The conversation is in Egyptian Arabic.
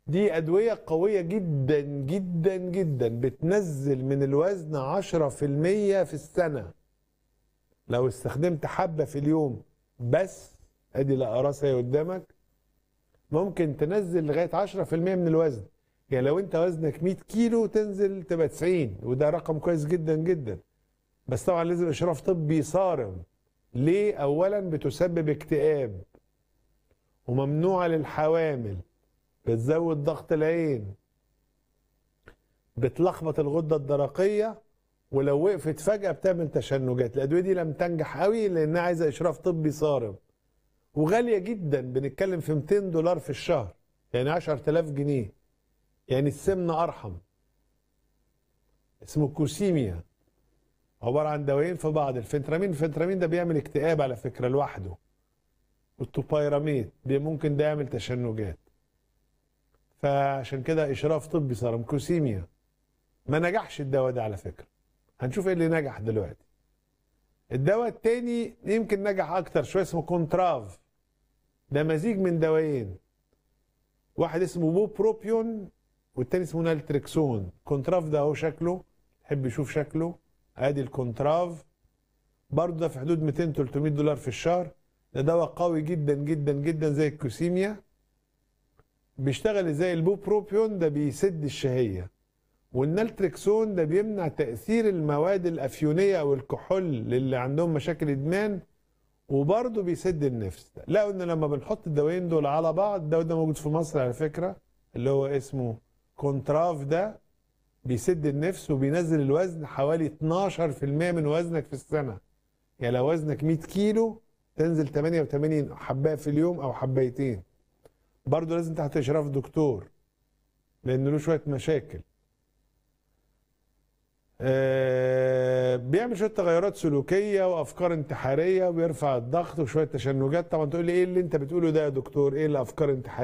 دي أدوية قوية جدا جدا جدا بتنزل من الوزن 10% في السنة لو استخدمت حبة في اليوم بس ادي الأقراص هي قدامك ممكن تنزل لغاية 10% من الوزن يعني لو انت وزنك 100 كيلو تنزل تبقى 90 وده رقم كويس جدا جدا بس طبعا لازم اشراف طبي صارم ليه اولا بتسبب اكتئاب وممنوعة للحوامل بتزود ضغط العين بتلخبط الغدة الدرقية ولو وقفت فجأة بتعمل تشنجات الأدوية دي لم تنجح قوي لأنها عايزة إشراف طبي صارم وغالية جدا بنتكلم في 200 دولار في الشهر يعني 10000 جنيه يعني السمنة أرحم اسمه كوسيميا عبارة عن دوايين في بعض الفنترامين الفنترامين ده بيعمل اكتئاب على فكرة لوحده والتوبايراميد دي ممكن ده يعمل تشنجات فعشان كده اشراف طبي صار كوسيميا ما نجحش الدواء ده على فكره هنشوف ايه اللي نجح دلوقتي الدواء التاني يمكن نجح اكتر شويه اسمه كونتراف ده مزيج من دوايين واحد اسمه بوبروبيون والتاني اسمه نالتريكسون كونتراف ده اهو شكله تحب يشوف شكله ادي الكونتراف برضه ده في حدود 200 300 دولار في الشهر ده دواء قوي جدا جدا جدا زي الكوسيميا بيشتغل زي البوبروبيون ده بيسد الشهيه والنالتريكسون ده بيمنع تاثير المواد الافيونيه او الكحول للي عندهم مشاكل ادمان وبرضه بيسد النفس لقوا ان لما بنحط الدوايين دول على بعض الدواء ده موجود في مصر على فكره اللي هو اسمه كونتراف ده بيسد النفس وبينزل الوزن حوالي 12% من وزنك في السنه يعني لو وزنك 100 كيلو تنزل 88 حبايه في اليوم او حبايتين برضه لازم تحت اشراف دكتور لان له شويه مشاكل آه بيعمل شويه تغيرات سلوكيه وافكار انتحاريه وبيرفع الضغط وشويه تشنجات طبعا تقول لي ايه اللي انت بتقوله ده يا دكتور ايه الافكار انتحاريه